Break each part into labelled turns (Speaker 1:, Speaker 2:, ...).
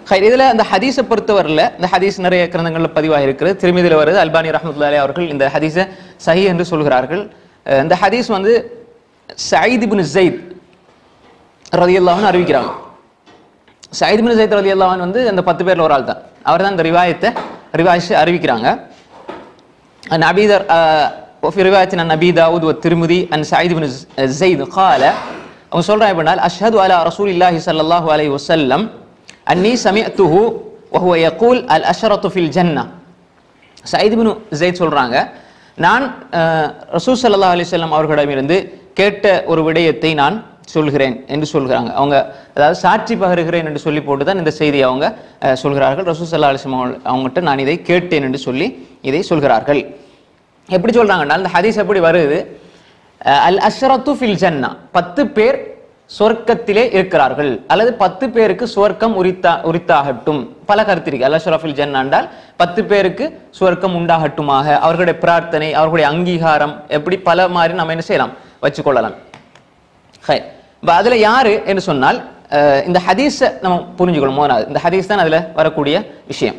Speaker 1: ஹைர் இதுல அந்த ஹதீஸை பொறுத்தவரையில் இந்த ஹதீஸ் நிறைய கிரந்தங்கள்ல பதிவாக இருக்கிறது திருமதியில் வருது அல்பானி ரஹமத்துல்லாஹி அவர்கள் இந்த ஹதீஸை சஹி என்று சொல்கிறார்கள் அஹ் இந்த ஹதீஸ் வந்து சயீத் இப்னு ஜெயித் ரதியல்லாஹுன்னு அறிவிக்கிறாங்க சயீத் இப்னு ஜெயித் ரதியல்லாஹன் வந்து அந்த பத்து பேர்ல ஒரு ஆள் தான் அவர் தான் இந்த ரிவாயத்தை ரிவாயிச்சு அறிவிக்கிறாங்க عن أبي ذر آه، وفي رواية عن أبي داود والترمذي عن سعيد بن ز- زيد قال அவங்க சொல்றாங்க எப்படின்னா அஷ்ஹது அலா ரசூலில்லாஹி ஸல்லல்லாஹு அலைஹி வஸல்லம் அன்னி சமிஅத்துஹு وهو يقول الأشرة في الجنة சயீத் இப்னு ஜெயித் சொல்றாங்க நான் அஹ், ரசூல் ஸல்லல்லாஹு அலைஹி வஸல்லம் அவர்களிடமிருந்து கேட்ட ஒரு விடயத்தை நான் சொல்கிறேன் என்று சொல்கிறாங்க அவங்க அதாவது சாட்சி பகருகிறேன் என்று சொல்லி போட்டு தான் இந்த செய்தியை அவங்க அஹ், சொல்கிறார்கள் ரசூல் ஸல்லல்லாஹு அலைஹி வஸல்லம் அவங்க- அவங்ககிட்ட நான் இதை கேட்டேன் என்று சொல்லி இதை சொல்கிறார்கள் எப்படி சொல்றாங்கன்னா இந்த ஹதீஸ் எப்படி வருது அஹ், அல் அஷ்ரத்து ஃபில் ஜன்னா பத்து பேர் சொர்க்கத்திலே இருக்கிறார்கள் அல்லது பத்து பேருக்கு சுவர்க்கம் உரித்தா உரித்தாகட்டும் பல கருத்து இருக்கு அல் அஷ்ரஃபில் ஜன்னா என்றால் பத்து பேருக்கு சுவர்க்கம் உண்டாகட்டுமாக அவர்களுடைய பிரார்த்தனை அவர்களுடைய அங்கீகாரம் எப்படி பல மாதிரி நம்ம என்ன செய்யலாம் வச்சுக்கொள்ளலாம் ஹை இப்போ அதில் யாரு என்று சொன்னால் அஹ், இந்த ஹதீஸை நம்ம புரிஞ்சுக்கணும் முதலாவது இந்த ஹதீஸ் தான் அதில் வரக்கூடிய விஷயம்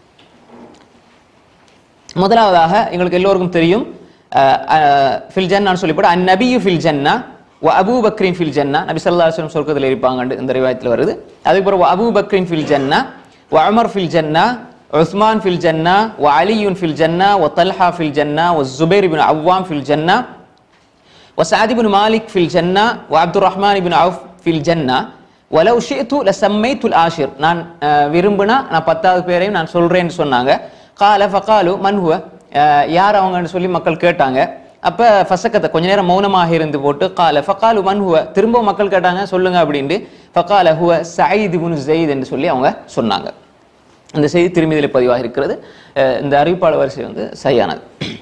Speaker 1: முதலாவதாக எங்களுக்கு எல்லோருக்கும் தெரியும் அஹ், அஹ், ஃபில் ஜன்னான்னு சொல்லி போட்டு அந்நபியு ஃபில் ஜன்னா வ அபூ பக்ரின் ஃபில் ஜன்னா நபி ஸல்லல்லாஹு அலைஹி வஸல்லம் சொர்க்கத்தில் இருப்பாங்க இந்த ரிவாயத்தில் வருது அதுக்கு பிறகு வ அபூ பக்ரின் ஃபில் ஜன்னா வ உமர் ஃபில் ஜன்னா உஸ்மான் ஃபில் ஜன்னா வ அலியுன் ஃபில் ஜன்னா வ தல்ஹா ஃபில் ஜன்னா வ ஜுபைர் இப்னு அவ்வாம் ஃபில் ஜன்னா وسعد بن مالك في الجنة وعبد الرحمن بن عوف في الجنة ولو شئت لسميت الآشر நான் அஹ், விரும்பினா நான் பத்தாவது பேரையும் நான் சொல்றேன்னு சொன்னாங்க கால ஃபகாலு மன் ஹுவ அஹ், யார் அவங்கன்னு சொல்லி மக்கள் கேட்டாங்க அப்ப ஃபசக்கத்தை கொஞ்ச நேரம் மௌனமாக இருந்து போட்டு கால ஃபகாலு மன் ஹுவ திரும்ப மக்கள் கேட்டாங்க சொல்லுங்க அப்படின்ட்டு ஃபகால ஹுவ சயீத் இப்னு ஜெயித் என்று சொல்லி அவங்க சொன்னாங்க இந்த செய்தி திருமதியில் பதிவாக இருக்கிறது அஹ், இந்த அறிவிப்பாளர் வரிசை வந்து சரியானது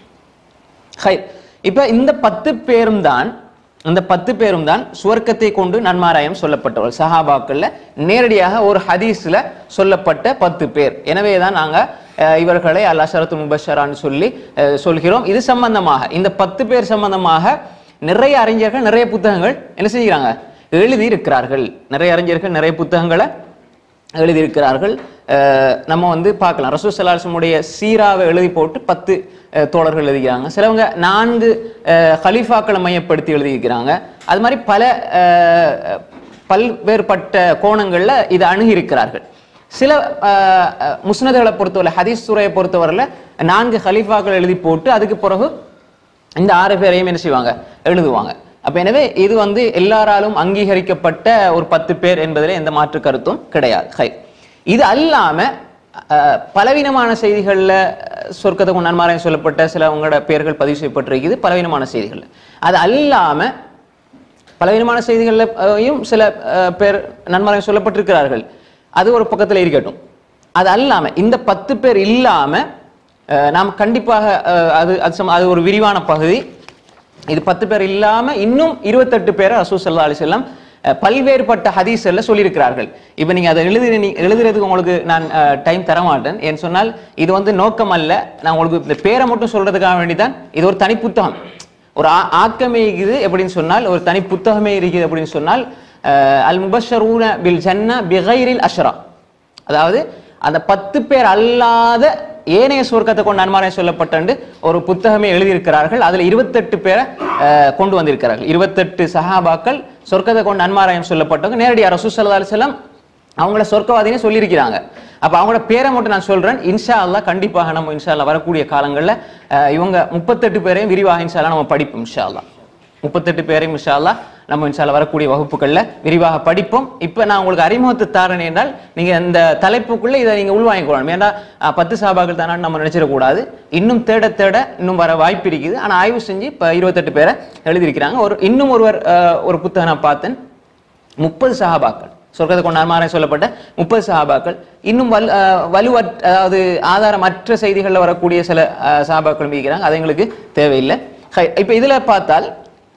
Speaker 1: ஹை இப்ப இந்த பத்து பேரும் தான் இந்த பத்து பேரும் தான் சுவர்க்கத்தை கொண்டு நன்மாராயம் சொல்லப்பட்டவர்கள் சஹாபாக்கள்ல நேரடியாக ஒரு ஹதீஸ்ல சொல்லப்பட்ட பத்து பேர் எனவே தான் நாங்க அஹ், இவர்களை அல் அஷரத்து முபஷரான்னு சொல்லி அஹ், சொல்கிறோம் இது சம்பந்தமாக இந்த பத்து பேர் சம்பந்தமாக நிறைய அறிஞர்கள் நிறைய புத்தகங்கள் என்ன செய்கிறாங்க எழுதி இருக்கிறார்கள் நிறைய அறிஞர்கள் நிறைய புத்தகங்களை எழுதியிருக்கிறார்கள் அஹ் நம்ம வந்து பார்க்கலாம் ரசூல் சலாசமுடைய சீராவை எழுதி போட்டு பத்து அஹ், தோழர்கள் எழுதிக்கிறாங்க சிலவங்க நான்கு அஹ், கலீஃபாக்களை மையப்படுத்தி எழுதியிருக்கிறாங்க அது மாதிரி பல அஹ், பல்வேறுபட்ட கோணங்கள்ல இதை அணுகி இருக்கிறார்கள் சில அஹ், அஹ், முஸ்னதுகளை பொறுத்தவரை ஹதீஸ் துறையை பொறுத்தவரையில் நான்கு கலீஃபாக்கள் எழுதி போட்டு அதுக்கு பிறகு இந்த ஆறு பேரையும் என்ன செய்வாங்க எழுதுவாங்க அப்ப எனவே இது வந்து எல்லாராலும் அங்கீகரிக்கப்பட்ட ஒரு பத்து பேர் என்பதில் எந்த மாற்று கருத்தும் கிடையாது ஹை இது அல்லாம அஹ், பலவீனமான செய்திகள்ல அஹ், சொர்க்கத்துக்கு நன்மாராயம் சொல்லப்பட்ட சில அவங்களோட பெயர்கள் பதிவு செய்யப்பட்டிருக்குது பலவீனமான செய்திகள் அது அல்லாம பலவீனமான செய்திகள்லையும் சில அஹ், பேர் நன்மாராயம் சொல்லப்பட்டிருக்கிறார்கள் அது ஒரு பக்கத்துல இருக்கட்டும் அது அல்லாம இந்த பத்து பேர் இல்லாம அஹ், நாம் கண்டிப்பாக அஹ், அது அது சம்ம- அது ஒரு விரிவான பகுதி இது பத்து பேர் இல்லாம இன்னும் இருபத்தெட்டு பேரை ரசூல் ஸல்லல்லாஹு அலைஹி வஸல்லம் அஹ், பல்வேறுபட்ட ஹதீஸ்ல சொல்லியிருக்கிறார்கள் இப்போ நீங்க அதை எழுதி நீ- எழுதுறதுக்கு உங்களுக்கு நான் டைம் தர மாட்டேன் ஏன்னு சொன்னால் இது வந்து நோக்கம் அல்ல நான் உங்களுக்கு இந்த பேரை மட்டும் சொல்றதுக்காக வேண்டிதான் இது ஒரு தனி புத்தகம் ஒரு ஆ- ஆக்கமே இருக்குது எப்படின்னு சொன்னால் ஒரு தனி புத்தகமே இருக்குது அப்படின்னு சொன்னால் அஹ், அல் முபஷரூன பில் ஜன்னா பிகைரில் அஷ்ரா அதாவது அந்த பத்து பேர் அல்லாத ஏனைய சுவர்க்கத்தை கொண்டு அன்மாராயம் சொல்லப்பட்டு ஒரு புத்தகமே எழுதியிருக்கிறார்கள் அதுல இருபத்தெட்டு பேரை அஹ், கொண்டு வந்திருக்கிறார்கள் இருபத்தெட்டு சஹாபாக்கள் சொர்க்கத்தை கொண்டு அன்மாராயம் சொல்லப்பட்டவங்க நேரடியாக ரசூல் ஸல்லல்லாஹு அலைஹி வஸல்லம் அவங்கள சொர்க்கவாதினே சொல்லியிருக்கிறாங்க அப்ப அவங்களோட பேரை மட்டும் நான் சொல்றேன் இன்ஷா அல்லாஹ் கண்டிப்பாக நம்ம இன்ஷா அல்லாஹ் வரக்கூடிய காலங்கள்ல அஹ், இவங்க முப்பத்தெட்டு பேரையும் விரிவாக இன்ஷா அல்லாஹ் நம்ம படிப்போம் இன்ஷா அல்லாஹ் முப்பத்தெட்டு பேரையும் இன்ஷா அல்லாஹ் நம்ம இன்ஷா அல்லாஹ் வரக்கூடிய வகுப்புகள்ல விரிவாக படிப்போம் இப்ப நான் உங்களுக்கு அறிமுகத்தை தாரேன் என்றால் நீங்க இந்த தலைப்புக்குள்ள இதை நீங்க உள்வாங்கிக்கொள்ளணும் ஏன்னா அஹ், பத்து சாபாக்கள் தானே நம்ம நினைச்சிடக்கூடாது இன்னும் தேட தேட இன்னும் வர வாய்ப்பு இருக்குது ஆனா ஆய்வு செஞ்சு இப்ப இருபத்தெட்டு பேரை எழுதியிருக்கிறாங்க ஒரு இன்னும் ஒருவர் அஹ், ஒரு புத்தகம் நான் பார்த்தேன் முப்பது சஹாபாக்கள் சொர்க்கத்தை கொண்டாடுமாறே சொல்லப்பட்ட முப்பது சஹாபாக்கள் இன்னும் வல் அஹ் வலுவற் அதாவது ஆதாரமற்ற செய்திகளில் வரக்கூடிய சில அஹ், சஹாபாக்கள் இருக்கிறாங்க அது எங்களுக்கு தேவையில்லை ஹை, இப்ப இதுல பார்த்தால்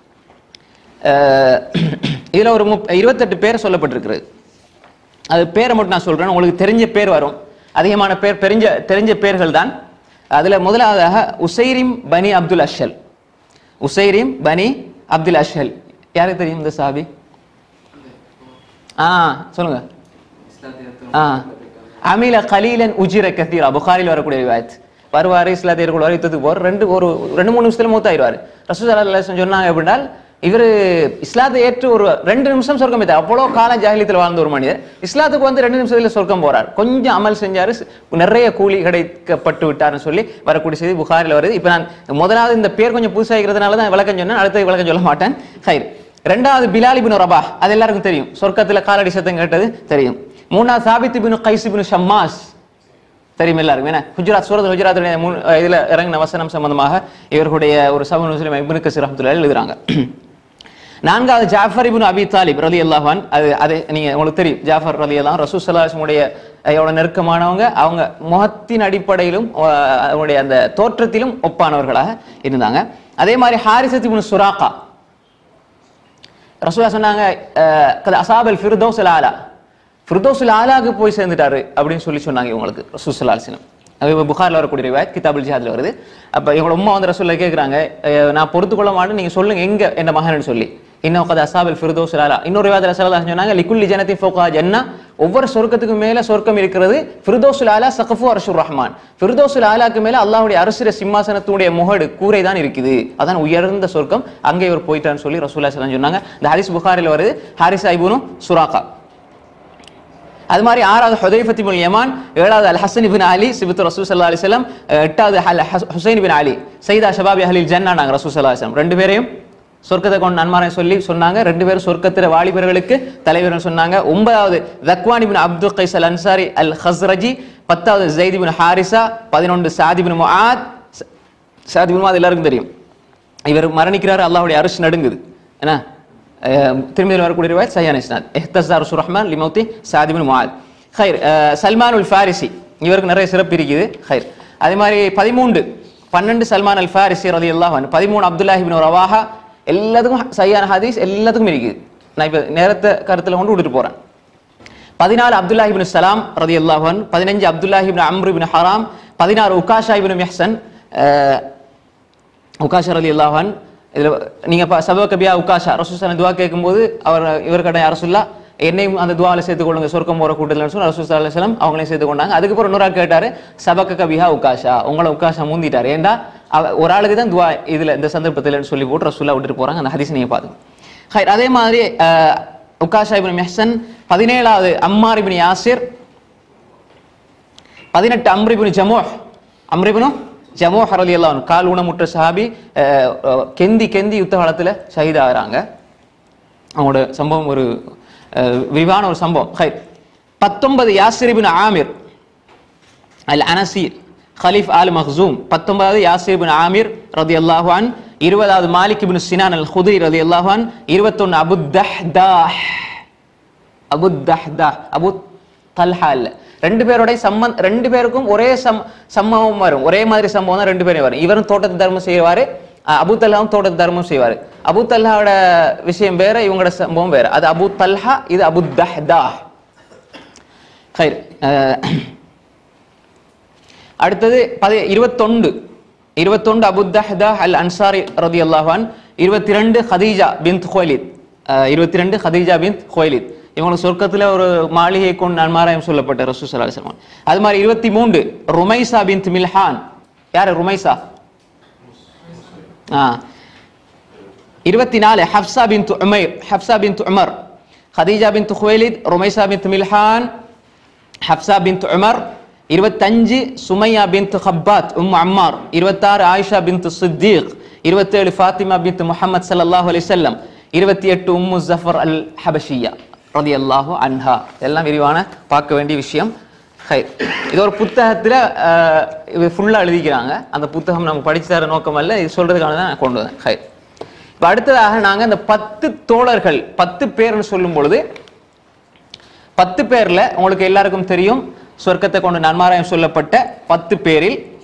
Speaker 1: அஹ், இதுல ஒரு முப் இருபத்தெட்டு பேர் சொல்லப்பட்டிருக்கிறது அது பேரை மட்டும் நான் சொல்றேன் உங்களுக்கு தெரிஞ்ச பேர் வரும் அதிகமான பேர் தெரிஞ்ச தெரிஞ்ச பேர்கள் தான் அதுல முதலாவதாக உசைரிம் பனி அப்துல் அஷல் உசைரிம் பனி அப்துல் அஷல் யாருக்கு தெரியும் இந்த சாபி ஆ சொல்லுங்க ஆ அமில கலீலன் உஜிர கத்தீரா புகாரில் வரக்கூடிய ரிவாயத் வருவாரு இஸ்லாத்தியர்கள் வர யுத்தத்துக்கு போற ரெண்டு ஒரு ரெண்டு மூணு நிமிஷத்துல மூத்தாயிருவாரு ரசூசல்லா சொன்னாங்க அப்படின்னால் இவர் இஸ்லாத்தை ஏற்று ஒரு ரெண்டு நிமிஷம் சொர்க்கம் பெற்றார் அவ்வளோ காலம் ஜாகிலியத்தில் வாழ்ந்த ஒரு மனிதர் இஸ்லாத்துக்கு வந்து ரெண்டு நிமிஷத்துல சொர்க்கம் போறார் கொஞ்சம் அமல் செஞ்சாரு நிறைய கூலி கிடைக்கப்பட்டு விட்டார்னு சொல்லி வரக்கூடிய செய்தி புகாரில் வருது இப்போ நான் முதலாவது இந்த பேர் கொஞ்சம் புதுசாகிறதுனால தான் விளக்கம் சொன்னேன் அடுத்த விளக்கம் சொல்ல மாட்டேன் ஹைர் ரெண்டாவது பிலால் இப்னு ரபா அது எல்லாருக்கும் தெரியும் சொர்க்கத்துல காலடி சத்தம் கேட்டது தெரியும் மூணாவது சாபித் இப்னு கைஸ் இப்னு ஷம்மாஸ் தெரியும் எல்லாருக்கும் என்ன குஜராத் சூரத் குஜராத்துடைய மூணு அஹ் இதுல இறங்கின வசனம் சம்பந்தமாக இவர்களுடைய ஒரு சபை முஸ்லிம் இப்னு கசீர் ரஹ்மத்துல்லாஹி எழுதுறாங்க நான்காவது ஜாஃபர் இப்னு அபி தாலிப் ரலி அல்லாஹான் அது அது நீங்க உங்களுக்கு தெரியும் ஜாஃபர் ரலி அல்லாஹ் ரசூல் சல்லாஹுடைய எவ்வளவு நெருக்கமானவங்க அவங்க முகத்தின் அடிப்படையிலும் அஹ், அவங்களுடைய அந்த தோற்றத்திலும் ஒப்பானவர்களாக இருந்தாங்க அதே மாதிரி ஹாரிசத் இப்னு சுராக்கா ரசூலா சொன்னாங்க அஹ், கத அசாபல் ஃபிர்தோஸ் ஆலா ஃபிர்தோஸ் ஆலாக்கு போய் சேர்ந்துட்டாரு அப்படின்னு சொல்லி சொன்னாங்க இவங்களுக்கு ரசூல் அலிசினம் அது புகாரில் வரக்கூடிய ரிவாயத் கிதாபுல் ஜிஹாத்ல வருது அப்ப இவங்களோட உம்மா வந்து ரசூல்ல கேட்குறாங்க நான் பொறுத்துக்கொள்ள மாட்டேன் நீங்க சொல்லுங்க எங்க என்ன மகன் சொல்லி இன்னும் கத அசாபல் ஃபிர்தோஸ் ஆலா இன்னொரு ரிவாயத்தில் ரசூலா சொன்னாங்க லிக்குல்லி ஜனத்தி ஃபோகா ஜன்னா ஒவ்வொரு சொர்க்கத்துக்கும் மேல சொர்க்கம் இருக்கிறது ஃபிர்தோசுல் ஆலா சகஃபு அரசுர் ரஹ்மான் ஃபிர்தோசுல் ஆலாக்கு மேல அல்லாஹ்வுடைய அரசுர சிம்மாசனத்துடைய முகடு கூரை தான் இருக்குது அதான் உயர்ந்த சொர்க்கம் அங்கே இவர் போயிட்டான்னு சொல்லி ரசூல்லா ஸல்லல்லாஹு அலைஹி சொன்னாங்க இந்த ஹரிஸ் புகாரில் வருது ஹாரிஸ் ஐபுனும் சுராக்கா அது மாதிரி ஆறாவது ஹுதைஃபத் இப்னு யமான் ஏழாவது அல் ஹசன் இப்னு அலி சிபத்து ரசூல் ஸல்லல்லாஹு அலைஹி வஸல்லம் எட்டாவது அல் ஹஸ்- ஹுசைன் இப்னு அலி சைதா ஷபாபி அஹ்லில் ஜன்னா நாங்க ரசூல் ஸல்லல்லாஹு அலைஹி வஸல்லம் ரெண்டு பேரையும் சொர்க்கத்தை கொண்டு நன்மாரை சொல்லி சொன்னாங்க ரெண்டு பேரும் சொர்க்கத்திர வாலிபர்களுக்கு தலைவர்கள் சொன்னாங்க ஒன்பதாவது Dhakwan ibn Abdul Qais al Ansari al Khazraji பத்தாவது ஜெயித் இப்னு ஹாரிசா பதினொன்று சாதி இப்னு முஆத் சாதி இப்னு முஆத் எல்லாருக்கும் தெரியும் இவர் மரணிக்கிறார் அல்லாஹ்வுடைய அரிசி நடுங்குது என்ன அஹ் திரும்பி வரக்கூடிய ரிவாயத் சையான் இஸ்னாத் இஹ்தஸார் சுரஹ்மான் லிமௌத்தி சாதி பின் முஆத் ஹைர் அஹ் சல்மான் உல் ஃபாரிசி இவருக்கு நிறைய சிறப்பு இருக்குது ஹைர் அதே மாதிரி பதிமூன்று பன்னெண்டு சல்மான் அல் ஃபாரிசி ரதி அல்லாஹ் பதிமூணு அப்துல்லாஹி பின் ரவாஹா எல்லாத்துக்கும் சையான் ஹதீஸ் எல்லாத்துக்கும் இருக்குது நான் இப்போ நேரத்தை கருத்தில் கொண்டு விட்டுட்டு போறேன் பதினாலு அப்துல்லாஹி இப்னு சலாம் ரதி அல்லாஹன் பதினஞ்சு அப்துல்லாஹி இப்னு அம்ரு இப்னு ஹராம் பதினாறு உகாஷா இப்னு மெஹ்சன் அஹ், உகாஷா ரதி அல்லாஹன் இதுல நீங்க ப- சபவ கபியா உகாஷா ரசூசன் துவா கேட்கும்போது அவர் இவர் கடை அரசுல்லா என்னையும் அந்த துவாவில் சேர்த்து கொள்ளுங்க சொர்க்கம் போற கூட்டத்தில் சொல்லி ரசூல் சல்லா அலுவலம் அவங்களையும் சேர்த்து கொண்டாங்க அதுக்கப்புறம் இன்னொரு ஆள் கேட்டாரு சபக்க கபிஹா உகாஷா உங்களை உகாஷா முந்திட்டாரு ஏண்டா அவ- ஒரு ஆளுக்கு தான் துவா இதுல இந்த சந்தர்ப்பத்தில் சொல்லி போட்டு ரசூல்லா விட்டுட்டு போறாங்க அந்த ஹதீஸ் நீங்க பாருங்க ஹைர் அதே மாதிரி அஹ், உகாஷா இப்னு மெஹ்சன் பதினேழாவது அம்மார் இப்னு யாசிர் பதினெட்டு அம்ரிபுனு ஜமோஹ் அம்ரிபுனு ஜமோஹ் ரலி அல்லாஹ் கால் ஊனமுற்ற சஹாபி அஹ், அஹ், கெந்தி கெந்தி யுத்த காலத்துல ஷஹீதாகிறாங்க அவங்களோட சம்பவம் ஒரு அஹ், விரிவான ஒரு சம்பவம் ஹை பத்தொன்பது Yasir ibn Amir al Ansi ஹலீஃப் ஆல் மஹ்சூம் பத்தொன்பதாவது யாசிர் இப்னு ஆமிர் ரதி அல்லாஹான் இருபதாவது Malik ibn Sinan al Khudri ரதி அல்லாஹான் இருபத்தொன்னு Abu Dahdah Abu Dahdah Abu Talha இல்ல ரெண்டு பேருடைய சம்மந்த ரெண்டு பேருக்கும் ஒரே சம் சம்பவம் வரும் ஒரே மாதிரி சம்பவம் தான் ரெண்டு பேரும் வரும் இவரும் தோட்டத்து தர்மம் செய்வாரு அஹ் அபு தல்ஹாவும் தோட்டத்து தர்மம் செய்வாரு அபு தல்ஹாவோட விஷயம் வேற இவங்களோட சம்பவம் வேற அது அபு தல்ஹா இது அபு தஹ்தா ஹைர் அஹ் அடுத்தது பதி இருபத்தொண்டு இருபத்தொண்டு அபு தஹ்தா அல் அன்சாரி ரதி அல்லாஹான் இருபத்தி ரெண்டு ஹதீஜா பிந்த் ஹோலித் இருபத்தி ரெண்டு ஹதீஜா பிந்த் ஹோலித் இவங்களுக்கு சொர்க்கத்துல ஒரு மாளிகை கொண்டு நன்மாராயம் சொல்லப்பட்ட ரசூ சல்லா அலிஸ்லாம் அது மாதிரி இருபத்தி மூன்று ருமைசா பிந்த் மில்ஹான் யாரு ருமைசா ஆ இருபத்தி நாலு Hafsa bin Umair Hafsa bin Umar Khadija bin Khuwaylid Rumaisa bin Milhan Hafsa bin Umar இருபத்தஞ்சு சுமையா பின் ஹப்பாத் உம் அம்மார் இருபத்தாறு ஆயிஷா பின் சித்தீக் இருபத்தேழு ஃபாத்திமா பின் முஹம்மது ஸல்லல்லாஹு அலைஹி வஸல்லம் இருபத்தி எட்டு உம்மு ஜஃபர் அல் ஹபஷியா ரலியல்லாஹு அன்ஹா எல்லாம் விரிவான பார்க்க வேண்டிய விஷயம் ஹை இது ஒரு புத்தகத்துல அஹ், இது ஃபுல்லா எழுதிக்கிறாங்க அந்த புத்தகம் நம்ம படிச்சு தர நோக்கம் அல்ல இது சொல்றதுக்கான தான் நான் கொண்டு வந்தேன் ஹை இப்ப அடுத்ததாக நாங்க இந்த பத்து தோழர்கள் பத்து பேர்னு சொல்லும் பொழுது பத்து பேர்ல உங்களுக்கு எல்லாருக்கும் தெரியும் சொர்க்கத்தை கொண்டு நன்மாராயம் சொல்லப்பட்ட பத்து பேரில்